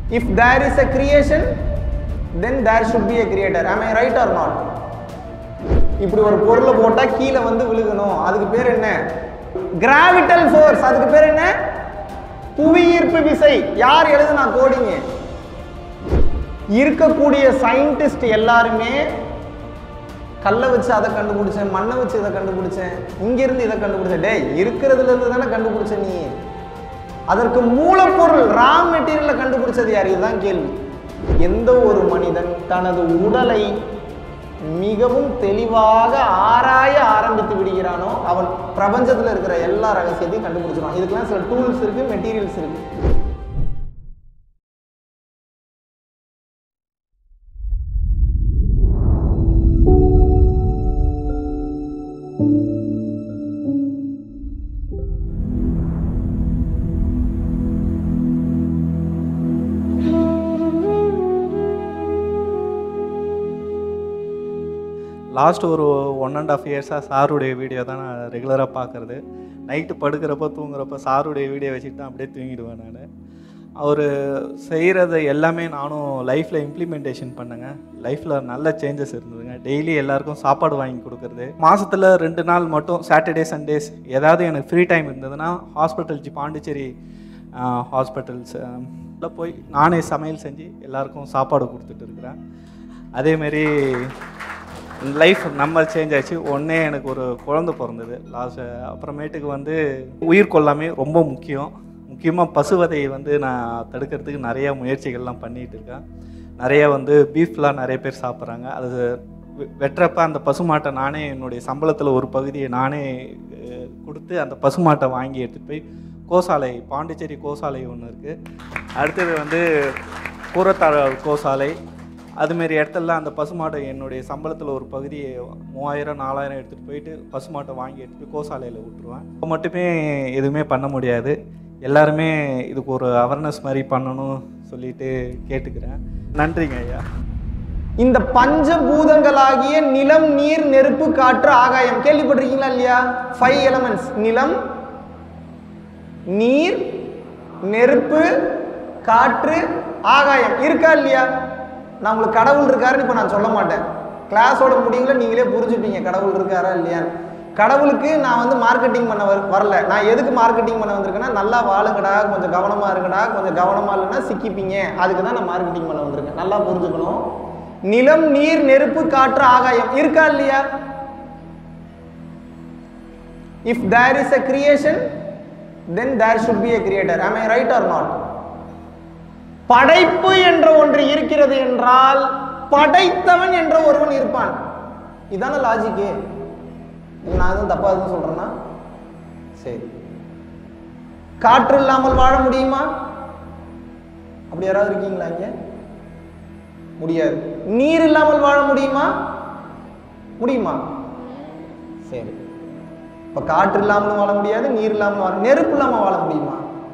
if there is a creation then there should be a creator am i right or not இப்படி ஒரு பொருளை போட்டா கீழே வந்து விழுகணும் அதுக்கு பேர் என்ன கிராவிட்டல் ஃபோர்ஸ் அதுக்கு பேர் என்ன புவியீர்ப்பு விசை யார் எழுதுனா கோடிங்க இருக்கக்கூடிய சயின்டிஸ்ட் எல்லாருமே கல்லை வச்சு அதை கண்டுபிடிச்சேன் மண்ணை வச்சு இதை கண்டுபிடிச்சேன் இங்கிருந்து இதை கண்டுபிடிச்சேன் டேய் இருக்கிறதுல இருந்து தானே கண்டுபிடிச்ச நீ அதற்கு மூலப்பொருள் ரா மெட்டீரியலை கண்டுபிடிச்சது யார் இதுதான் கேள்வி எந்த ஒரு மனிதன் தனது உடலை மிகவும் தெளிவாக ஆராய ஆரம்பித்து விடுகிறானோ அவன் பிரபஞ்சத்தில் இருக்கிற எல்லா ரகசியத்தையும் கண்டுபிடிச்சிருவான் இதுக்கெல்லாம் சில டூல்ஸ் இருக்கு மெட்டீரியல்ஸ் இருக்கு லாஸ்ட் ஒரு ஒன் அண்ட் ஆஃப் இயர்ஸாக சாருடைய வீடியோ தான் நான் ரெகுலராக பார்க்குறது நைட்டு படுக்கிறப்ப தூங்குறப்ப சாருடைய வீடியோ வச்சுட்டு தான் அப்படியே தூங்கிடுவேன் நான் அவர் செய்கிறது எல்லாமே நானும் லைஃப்பில் இம்ப்ளிமெண்டேஷன் பண்ணேங்க லைஃப்பில் நல்ல சேஞ்சஸ் இருந்ததுங்க டெய்லி எல்லாருக்கும் சாப்பாடு வாங்கி கொடுக்குறது மாதத்தில் ரெண்டு நாள் மட்டும் சாட்டர்டே சண்டேஸ் ஏதாவது எனக்கு ஃப்ரீ டைம் இருந்ததுன்னா ஹாஸ்பிட்டல் ஜி பாண்டிச்சேரி ஹாஸ்பிட்டல்ஸ் போய் நானே சமையல் செஞ்சு எல்லாருக்கும் சாப்பாடு கொடுத்துட்டு இருக்கிறேன் அதேமாரி லைஃப் நம்ம சேஞ்ச் ஆச்சு ஒன்றே எனக்கு ஒரு குழந்தை பிறந்தது லாஸ்ட் அப்புறமேட்டுக்கு வந்து உயிர் கொல்லாமே ரொம்ப முக்கியம் முக்கியமாக பசுவதையை வந்து நான் தடுக்கிறதுக்கு நிறைய முயற்சிகள்லாம் பண்ணிகிட்டு இருக்கேன் நிறைய வந்து பீஃப்லாம் நிறைய பேர் சாப்பிட்றாங்க அது வெ- வெட்டுறப்ப அந்த பசுமாட்டை நானே என்னுடைய சம்பளத்தில் ஒரு பகுதியை நானே அஹ், கொடுத்து அந்த பசுமாட்டை வாங்கி எடுத்துகிட்டு போய் கோசாலை பாண்டிச்சேரி கோசாலை ஒன்று இருக்குது அடுத்தது வந்து கூரத்தாழ கோசாலை அதுமாரி இடத்துலலாம் அந்த பசுமாட்டை என்னுடைய சம்பளத்தில் ஒரு பகுதியை மூவாயிரம் நாலாயிரம் எடுத்துகிட்டு போயிட்டு பசுமாட்டை வாங்கி எடுத்துட்டு போய் கோசாலையில் விட்டுருவேன் இப்போ மட்டுமே எதுவுமே பண்ண முடியாது எல்லாருமே இதுக்கு ஒரு அவேர்னஸ் மாதிரி பண்ணணும் சொல்லிட்டு கேட்டுக்கிறேன் நன்றிங்க ஐயா இந்த பஞ்சபூதங்களாகிய நிலம் நீர் நெருப்பு காற்று ஆகாயம் கேள்விப்பட்டிருக்கீங்களா இல்லையா ஃபைவ் எலமெண்ட்ஸ் நிலம் நீர் நெருப்பு காற்று ஆகாயம் இருக்கா இல்லையா நான் உங்களுக்கு கடவுள் இருக்காருன்னு இப்போ நான் சொல்ல மாட்டேன் கிளாஸோட முடிவில் நீங்களே புரிஞ்சுப்பீங்க கடவுள் இருக்காரா இல்லையா கடவுளுக்கு நான் வந்து மார்க்கெட்டிங் பண்ண வர- வரல நான் எதுக்கு மார்க்கெட்டிங் பண்ண வந்திருக்கேன்னா நல்லா வாழுங்கடா கொஞ்சம் கவனமாக இருக்குடா கொஞ்சம் கவனமாக இல்லைன்னா சிக்கிப்பீங்க அதுக்கு தான் நான் மார்க்கெட்டிங் பண்ண வந்திருக்கேன் நல்லா புரிஞ்சுக்கணும் நிலம் நீர் நெருப்பு காற்று ஆகாயம் இருக்கா இல்லையா if there is a creation then there should be a creator am i right or not படைப்பு என்ற ஒன்று இருக்கிறது என்றால் படைத்தவன் என்ற ஒருவன் இருப்பான் இதான லாஜிக்கு நான் எதுவும் தப்பா எதுவும் சொல்றேன்னா சரி காற்று இல்லாமல் வாழ முடியுமா அப்படி யாராவது இருக்கீங்களா இங்க முடியாது நீர் இல்லாமல் வாழ முடியுமா முடியுமா சரி இப்ப காற்று இல்லாமலும் வாழ முடியாது நீர் இல்லாமல் வாழ நெருப்பு இல்லாம வாழ முடியுமா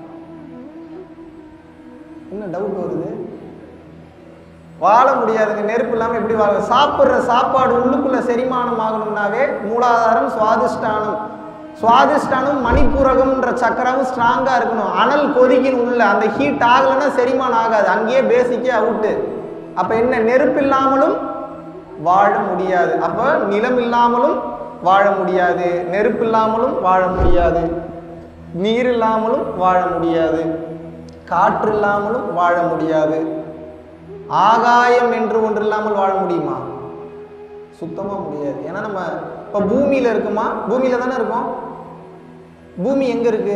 என்ன டவுட் வருது வாழ முடியாதுங்க நெருப்பு இல்லாமல் எப்படி வாழ சாப்பிட்ற சாப்பாடு உள்ளுக்குள்ள செரிமானம் ஆகணும்னாவே மூலாதாரம் சுவாதிஷ்டானம் சுவாதிஷ்டானம் மணிப்பூரகம்ன்ற சக்கரமும் ஸ்ட்ராங்காக இருக்கணும் அனல் கொதிக்கணும் உள்ள அந்த ஹீட் ஆகலைன்னா செரிமானம் ஆகாது அங்கேயே பேசிக்கே அவுட்டு அப்போ என்ன நெருப்பு இல்லாமலும் வாழ முடியாது அப்போ நிலம் இல்லாமலும் வாழ முடியாது நெருப்பு இல்லாமலும் வாழ முடியாது நீர் இல்லாமலும் வாழ முடியாது காற்று இல்லாமலும் வாழ முடியாது ஆகாயம் என்று ஒன்று இல்லாமல் வாழ முடியுமா சுத்தமா முடியாது ஏன்னா நம்ம இப்போ பூமியில இருக்குமா பூமியில தானே இருக்கோம் பூமி எங்க இருக்கு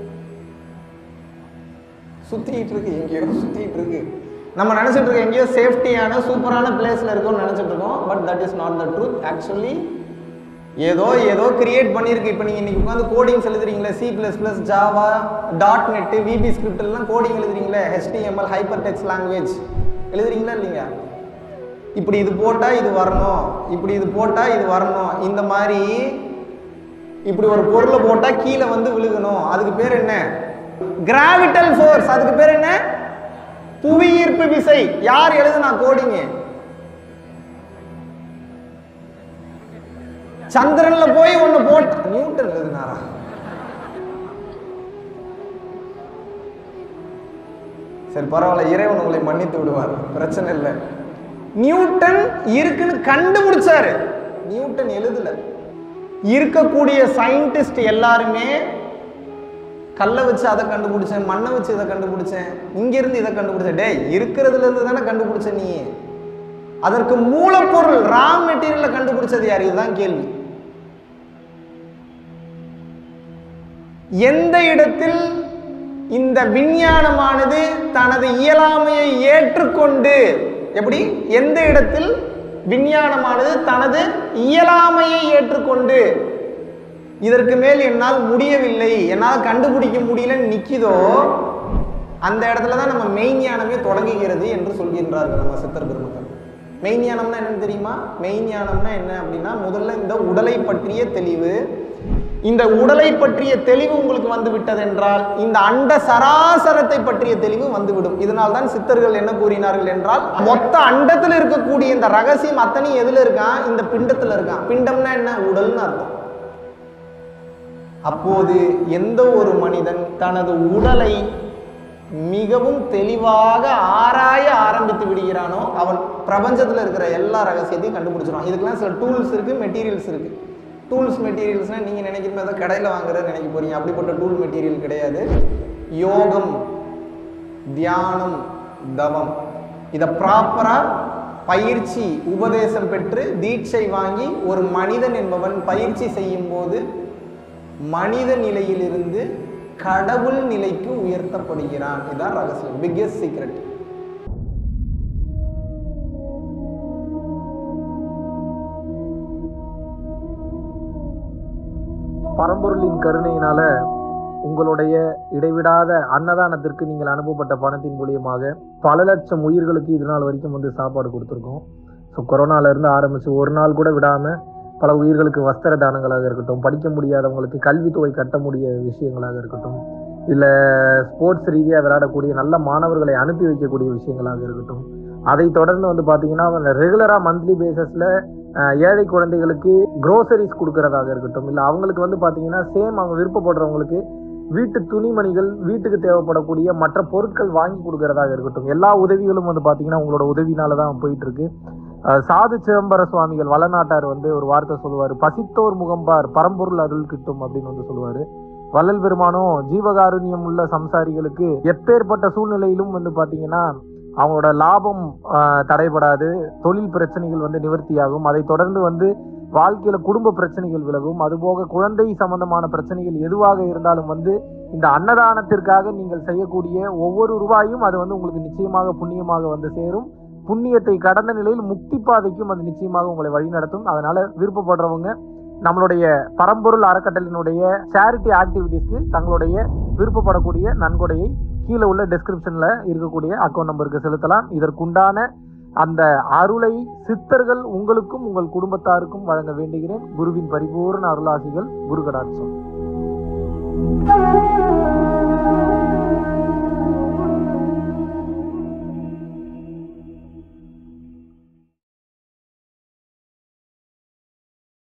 சுத்திட்டு இருக்கு எங்கேயோ சுத்திட்டு இருக்கு நம்ம நினைச்சிட்டு இருக்கோம் எங்கேயோ சேஃப்டியான சூப்பரான பிளேஸ்ல இருக்கோம்னு நினைச்சிட்டு இருக்கோம் but that is not the truth actually ஏதோ ஏதோ கிரியேட் பண்ணியிருக்கு இப்போ நீங்கள் இன்னைக்கு உட்காந்து கோடிங்ஸ் எழுதுறீங்களே C plus plus Java dot net VB script எல்லாம் கோடிங் எழுதுறீங்களே ஹெச்டிஎம்எல் ஹைப்பர் டெக்ஸ்ட் லாங்குவேஜ் எழுதுறீங்களா இல்லைங்க இப்படி இது போட்டால் இது வரணும் இப்படி இது போட்டால் இது வரணும் இந்த மாதிரி இப்படி ஒரு பொருளை போட்டால் கீழே வந்து விழுகணும் அதுக்கு பேர் என்ன கிராவிட்டல் ஃபோர்ஸ் அதுக்கு பேர் என்ன புவியீர்ப்பு விசை யார் எழுதுனா கோடிங்க சந்திரன்ல போய் ஒண்ணு போட்டு நியூட்டன் எழுதினாரா சரி பரவாயில்ல இறைவன் உங்களை மன்னித்து விடுவார் பிரச்சனை இல்லை நியூட்டன் இருக்குன்னு கண்டுபிடிச்சாரு நியூட்டன் எழுதல இருக்கக்கூடிய சயின்டிஸ்ட் எல்லாருமே கல்லை வச்சு அதை கண்டுபிடிச்சேன் மண்ணை வச்சு இதை கண்டுபிடிச்சேன் இங்கிருந்து இதை கண்டுபிடிச்சேன் டேய் இருக்கிறதுல இருந்து தானே கண்டுபிடிச்ச நீ அதற்கு மூலப்பொருள் ரா மெட்டீரியலை கண்டுபிடிச்சது யார் இதுதான் கேள்வி எந்த இடத்தில் இந்த விஞ்ஞானமானது தனது இயலாமையை ஏற்றுக்கொண்டு எப்படி எந்த இடத்தில் விஞ்ஞானமானது தனது இயலாமையை ஏற்றுக்கொண்டு இதற்கு மேல் என்னால் முடியவில்லை என்னால் கண்டுபிடிக்க முடியலன்னு நிக்கிதோ அந்த இடத்துல தான் நம்ம மெய்ஞானமே தொடங்குகிறது என்று சொல்கின்றார்கள் நம்ம சித்தர் பெருமக்கள் மெய்ஞானம்னா என்னன்னு தெரியுமா மெய்ஞானம்னா என்ன அப்படின்னா முதல்ல இந்த உடலை பற்றிய தெளிவு இந்த உடலை பற்றிய தெளிவு உங்களுக்கு வந்து விட்டது என்றால் இந்த அண்ட சராசரத்தை பற்றிய தெளிவு வந்துவிடும் இதனால் தான் சித்தர்கள் என்ன கூறினார்கள் என்றால் மொத்த அண்டத்தில் இருக்கக்கூடிய இந்த ரகசியம் அத்தனையும் எதுல இருக்கான் இந்த பிண்டத்துல இருக்கான் பிண்டம்னா என்ன உடல்னு அர்த்தம் அப்போது எந்த ஒரு மனிதன் தனது உடலை மிகவும் தெளிவாக ஆராய ஆரம்பித்து விடுகிறானோ அவன் பிரபஞ்சத்தில் இருக்கிற எல்லா ரகசியத்தையும் கண்டுபிடிச்சிருவான் இதுக்கெல்லாம் சில டூல்ஸ் இருக்குது மெட்டீரியல்ஸ் இருக்குது டூல்ஸ் மெட்டீரியல்ஸ்னால் நீங்கள் நினைக்கிற மாதிரி தான் கடையில் வாங்குறது நினைக்க போறீங்க அப்படிப்பட்ட டூல் மெட்டீரியல் கிடையாது யோகம் தியானம் தவம் இதை ப்ராப்பராக பயிற்சி உபதேசம் பெற்று தீட்சை வாங்கி ஒரு மனிதன் என்பவன் பயிற்சி செய்யும் போது மனித நிலையிலிருந்து கடவுள் நிலைக்கு உயர்த்தப்படுகிறான் இதுதான் ரகசியம் பிக்கெஸ்ட் சீக்ரெட் பரம்பொருளின் கருணையினால உங்களுடைய இடைவிடாத அன்னதானத்திற்கு நீங்கள் அனுப்பப்பட்ட பணத்தின் மூலியமாக பல லட்சம் உயிர்களுக்கு இது நாள் வரைக்கும் வந்து சாப்பாடு கொடுத்துருக்கோம் ஸோ கொரோனால இருந்து ஆரம்பிச்சு ஒரு நாள் கூட விடாம பல உயிர்களுக்கு வஸ்திர தானங்களாக இருக்கட்டும் படிக்க முடியாதவங்களுக்கு கல்வித்தொகை கட்ட முடிய விஷயங்களாக இருக்கட்டும் இல்லை ஸ்போர்ட்ஸ் ரீதியாக விளையாடக்கூடிய நல்ல மாணவர்களை அனுப்பி வைக்கக்கூடிய விஷயங்களாக இருக்கட்டும் அதை தொடர்ந்து வந்து பார்த்தீங்கன்னா ரெகுலராக மந்த்லி பேசிஸில் ஏழை குழந்தைகளுக்கு க்ரோசரிஸ் கொடுக்கறதாக இருக்கட்டும் இல்லை அவங்களுக்கு வந்து பார்த்தீங்கன்னா சேம் அவங்க விருப்பப்படுறவங்களுக்கு வீட்டு துணிமணிகள் வீட்டுக்கு தேவைப்படக்கூடிய மற்ற பொருட்கள் வாங்கி கொடுக்கறதாக இருக்கட்டும் எல்லா உதவிகளும் வந்து பார்த்தீங்கன்னா உங்களோட உதவினால தான் போயிட்டு இருக்கு அஹ் சாது சிதம்பர சுவாமிகள் வளநாட்டார் வந்து ஒரு வார்த்தை சொல்லுவார் பசித்தோர் முகம்பார் பரம்பொருள் அருள் கிட்டும் அப்படின்னு வந்து சொல்லுவாரு வள்ளல் பெருமானும் ஜீவகாருண்யம் உள்ள சம்சாரிகளுக்கு எப்பேற்பட்ட சூழ்நிலையிலும் வந்து பாத்தீங்கன்னா அவங்களோட லாபம் ஆஹ், தடைபடாது தொழில் பிரச்சனைகள் வந்து நிவர்த்தியாகும் அதை தொடர்ந்து வந்து வாழ்க்கையில குடும்ப பிரச்சனைகள் விலகும் அதுபோக குழந்தை சம்பந்தமான பிரச்சனைகள் எதுவாக இருந்தாலும் வந்து இந்த அன்னதானத்திற்காக நீங்கள் செய்யக்கூடிய ஒவ்வொரு ரூபாயும் அது வந்து உங்களுக்கு நிச்சயமாக புண்ணியமாக வந்து சேரும் புண்ணியத்தை கடந்த நிலையில் முக்தி பாதைக்கும் அது நிச்சயமாக உங்களை வழிநடத்தும் அதனால விருப்பப்படுறவங்க நம்மளுடைய பரம்பொருள் அறக்கட்டளினுடைய சேரிட்டி ஆக்டிவிட்டீஸ்க்கு தங்களுடைய விருப்பப்படக்கூடிய நன்கொடையை கீழே உள்ள டெஸ்கிரிப்ஷன்ல இருக்கக்கூடிய அக்கௌண்ட் நம்பருக்கு செலுத்தலாம் இதற்குண்டான அந்த அருளை சித்தர்கள் உங்களுக்கும் உங்கள் குடும்பத்தாருக்கும் வழங்க வேண்டுகிறேன் குருவின் பரிபூர்ண அருளாசிகள் குரு கடாட்சம்